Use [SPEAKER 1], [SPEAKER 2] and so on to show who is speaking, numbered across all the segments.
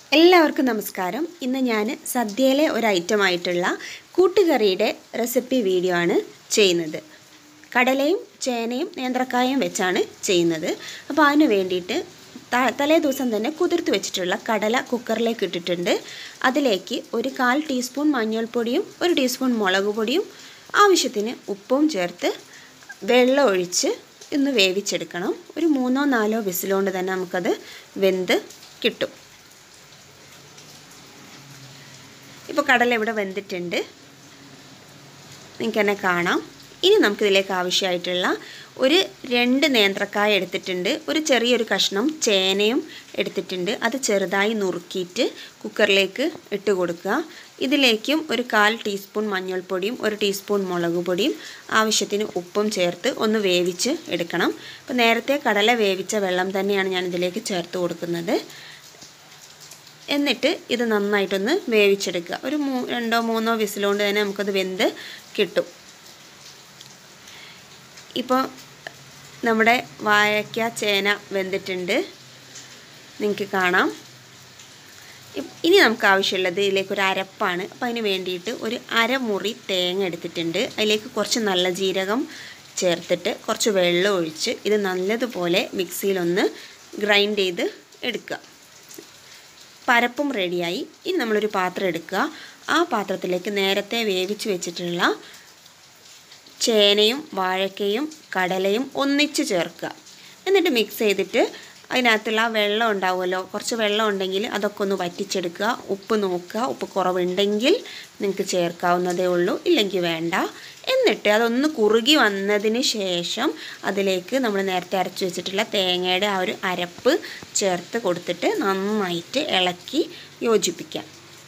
[SPEAKER 1] എല്ലാവർക്കും നമസ്കാരം ഇന്ന് ഞാൻ സദ്യയിലെ ഒരു ഐറ്റമായിട്ടുള്ള കൂട്ടുകറിയുടെ റെസിപ്പി വീഡിയോ ആണ് ചെയ്യുന്നത് കടലയും ചേനയും നേന്ത്രക്കായും വെച്ചാണ് ചെയ്യുന്നത് അപ്പോൾ അതിന് വേണ്ടിയിട്ട് ത- തലേ ദിവസം തന്നെ കുതിർത്ത് വെച്ചിട്ടുള്ള കടല കുക്കറിലേക്ക് ഇട്ടിട്ടുണ്ട് അതിലേക്ക് ഒരു കാൽ ടീസ്പൂൺ മഞ്ഞൾപ്പൊടിയും ഒരു ടീസ്പൂൺ മുളക് പൊടിയും ആവശ്യത്തിന് ഉപ്പും ചേർത്ത് വെള്ളം ഒഴിച്ച് ഒന്ന് വേവിച്ചെടുക്കണം ഒരു മൂന്നോ നാലോ വിസിലുകൊണ്ട് തന്നെ നമുക്കത് വെന്ത് കിട്ടും ഇപ്പോൾ കടല ഇവിടെ വെന്തിട്ടുണ്ട് നിങ്ങൾക്ക് തന്നെ കാണാം ഇനി നമുക്കിതിലേക്ക് ആവശ്യമായിട്ടുള്ള ഒരു രണ്ട് നേന്ത്രക്കായ എടുത്തിട്ടുണ്ട് ഒരു ചെറിയൊരു കഷ്ണം ചേനയും എടുത്തിട്ടുണ്ട് അത് ചെറുതായി നുറുക്കിയിട്ട് കുക്കറിലേക്ക് ഇട്ട് കൊടുക്കുക ഇതിലേക്കും ഒരു കാൽ ടീസ്പൂൺ മഞ്ഞൾപ്പൊടിയും ഒരു ടീസ്പൂൺ മുളക് പൊടിയും ആവശ്യത്തിന് ഉപ്പും ചേർത്ത് ഒന്ന് വേവിച്ച് എടുക്കണം അപ്പോൾ നേരത്തെ കടല വേവിച്ച വെള്ളം തന്നെയാണ് ഞാൻ ഇതിലേക്ക് ചേർത്ത് കൊടുക്കുന്നത് എന്നിട്ട് ഇത് നന്നായിട്ടൊന്ന് വേവിച്ചെടുക്കുക ഒരു മൂ രണ്ടോ മൂന്നോ വിസിലുകൊണ്ട് തന്നെ നമുക്കത് വെന്ത് കിട്ടും ഇപ്പോൾ നമ്മുടെ വാഴയ്ക്ക ചേന വെന്തിട്ടുണ്ട് നിങ്ങൾക്ക് കാണാം ഇ- ഇനി നമുക്ക് ആവശ്യമുള്ളത് ഇതിലേക്ക് ഒരു അരപ്പാണ് അപ്പോൾ അതിന് വേണ്ടിയിട്ട് ഒരു അരമുറി തേങ്ങ എടുത്തിട്ടുണ്ട് അതിലേക്ക് കുറച്ച് നല്ല ജീരകം ചേർത്തിട്ട് കുറച്ച് വെള്ളം ഒഴിച്ച് ഇത് നല്ലതുപോലെ മിക്സിയിലൊന്ന് ഗ്രൈൻഡ് ചെയ്ത് എടുക്കുക പരപ്പും റെഡിയായി ഇനി നമ്മളൊരു പാത്രം എടുക്കുക ആ പാത്രത്തിലേക്ക് നേരത്തെ വേവിച്ച് വെച്ചിട്ടുള്ള ചേനയും വാഴക്കയും കടലയും ഒന്നിച്ച് ചേർക്കുക എന്നിട്ട് മിക്സ് ചെയ്തിട്ട് അതിനകത്തുള്ള ആ വെള്ളം ഉണ്ടാവുമല്ലോ കുറച്ച് വെള്ളം ഉണ്ടെങ്കിൽ അതൊക്കെ ഒന്ന് വറ്റിച്ചെടുക്കുക ഉപ്പ് നോക്കുക ഉപ്പ് കുറവുണ്ടെങ്കിൽ നിങ്ങൾക്ക് ചേർക്കാവുന്നതേ ഉള്ളൂ ഇല്ലെങ്കിൽ വേണ്ട എന്നിട്ട് അതൊന്ന് കുറുകി വന്നതിന് ശേഷം അതിലേക്ക് നമ്മൾ നേരത്തെ അരച്ച് വെച്ചിട്ടുള്ള തേങ്ങയുടെ ആ ഒരു അരപ്പ് ചേർത്ത് കൊടുത്തിട്ട് നന്നായിട്ട് ഇളക്കി യോജിപ്പിക്കാം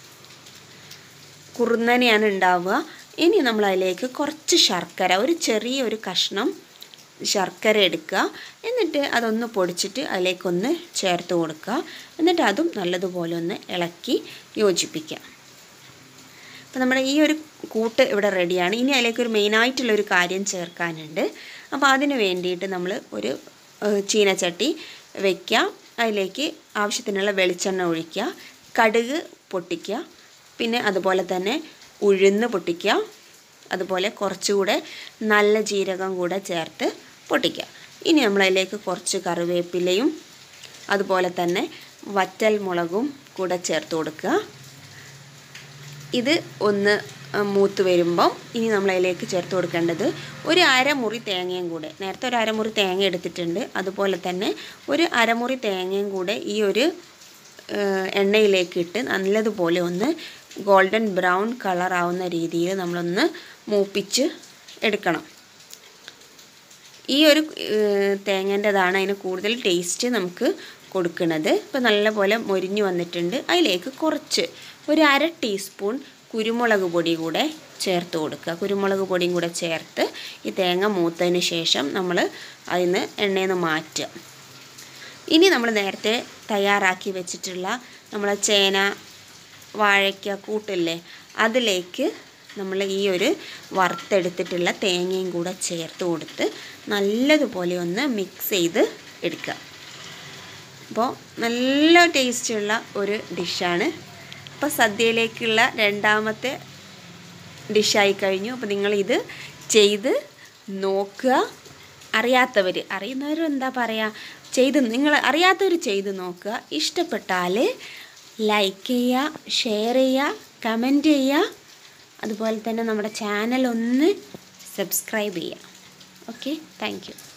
[SPEAKER 1] കുറുന്നനെയാണ് ഉണ്ടാവുക ഇനി നമ്മൾ അതിലേക്ക് കുറച്ച് ശർക്കര ഒരു ചെറിയൊരു കഷ്ണം ശർക്കര എടുക്കുക എന്നിട്ട് അതൊന്ന് പൊടിച്ചിട്ട് അതിലേക്കൊന്ന് ചേർത്ത് കൊടുക്കുക എന്നിട്ട് അതും നല്ലതുപോലെ ഒന്ന് ഇളക്കി യോജിപ്പിക്കുക അപ്പോൾ നമ്മുടെ ഈ ഒരു കൂട്ട് ഇവിടെ റെഡിയാണ് ഇനി അതിലേക്ക് ഒരു മെയിനായിട്ടുള്ളൊരു കാര്യം ചേർക്കാനുണ്ട് അപ്പോൾ അതിന് വേണ്ടിയിട്ട് നമ്മൾ ഒരു ഏഹ്, ചീനച്ചട്ടി വയ്ക്കുക അതിലേക്ക് ആവശ്യത്തിനുള്ള വെളിച്ചെണ്ണ ഒഴിക്കുക കടുക് പൊട്ടിക്കുക പിന്നെ അതുപോലെ തന്നെ ഉഴുന്ന് പൊട്ടിക്കുക അതുപോലെ കുറച്ചുകൂടെ നല്ല ജീരകം കൂടെ ചേർത്ത് പൊട്ടിക്കുക ഇനി നമ്മളതിലേക്ക് കുറച്ച് കറിവേപ്പിലയും അതുപോലെ തന്നെ വറ്റൽ മുളകും കൂടെ ചേർത്ത് കൊടുക്കുക ഇത് ഒന്ന് മൂത്ത് വരുമ്പം ഇനി നമ്മൾ അതിലേക്ക് ചേർത്ത് കൊടുക്കേണ്ടത് ഒരു അരമുറി തേങ്ങയും കൂടെ നേരത്തെ ഒരു അരമുറി തേങ്ങ എടുത്തിട്ടുണ്ട് അതുപോലെ തന്നെ ഒരു അരമുറി തേങ്ങയും കൂടെ ഈ ഒരു ഏഹ്, എണ്ണയിലേക്ക് ഇട്ട് നല്ലതുപോലെ ഒന്ന് ഗോൾഡൻ ബ്രൗൺ കളർ ആവുന്ന രീതിയിൽ നമ്മളൊന്ന് മൂപ്പിച്ച് എടുക്കണം ഈ ഒരു തേങ്ങേൻ്റെതാണ് അതിന് കൂടുതൽ ടേസ്റ്റ് നമുക്ക് കൊടുക്കുന്നത് ഇപ്പോൾ നല്ലപോലെ മൊരിഞ്ഞു വന്നിട്ടുണ്ട് അതിലേക്ക് കുറച്ച് ഒരു അര ടീസ്പൂൺ കുരുമുളക് പൊടി കൂടെ ചേർത്ത് കൊടുക്കുക കുരുമുളക് പൊടിയും കൂടെ ചേർത്ത് ഈ തേങ്ങ മൂത്തതിന് ശേഷം നമ്മൾ അതിൽ നിന്ന് എണ്ണയിൽ നിന്ന് മാറ്റുക ഇനി നമ്മൾ നേരത്തെ തയ്യാറാക്കി വെച്ചിട്ടുള്ള നമ്മളെ ചേന വാഴയ്ക്ക കൂട്ടില്ലേ അതിലേക്ക് നമ്മൾ ഈ ഒരു വറുത്തെടുത്തിട്ടുള്ള തേങ്ങയും കൂടെ ചേർത്ത് കൊടുത്ത് നല്ലതുപോലെ ഒന്ന് മിക്സ് ചെയ്ത് എടുക്കുക അപ്പോൾ നല്ല ടേസ്റ്റുള്ള ഒരു ഡിഷാണ് അപ്പോൾ സദ്യയിലേക്കുള്ള രണ്ടാമത്തെ ഡിഷായി കഴിഞ്ഞു അപ്പോൾ നിങ്ങളിത് ചെയ്ത് നോക്കുക അറിയാത്തവർ അറിയുന്നവർ എന്താ പറയുക ചെയ്ത് നിങ്ങൾ അറിയാത്തവർ ചെയ്ത് നോക്കുക ഇഷ്ടപ്പെട്ടാൽ ലൈക്ക് ചെയ്യുക ഷെയർ ചെയ്യുക കമൻറ്റ് ചെയ്യുക അതുപോലെ തന്നെ നമ്മുടെ ചാനൽ ഒന്ന് സബ്സ്ക്രൈബ് ചെയ്യുക ഓക്കെ താങ്ക് യു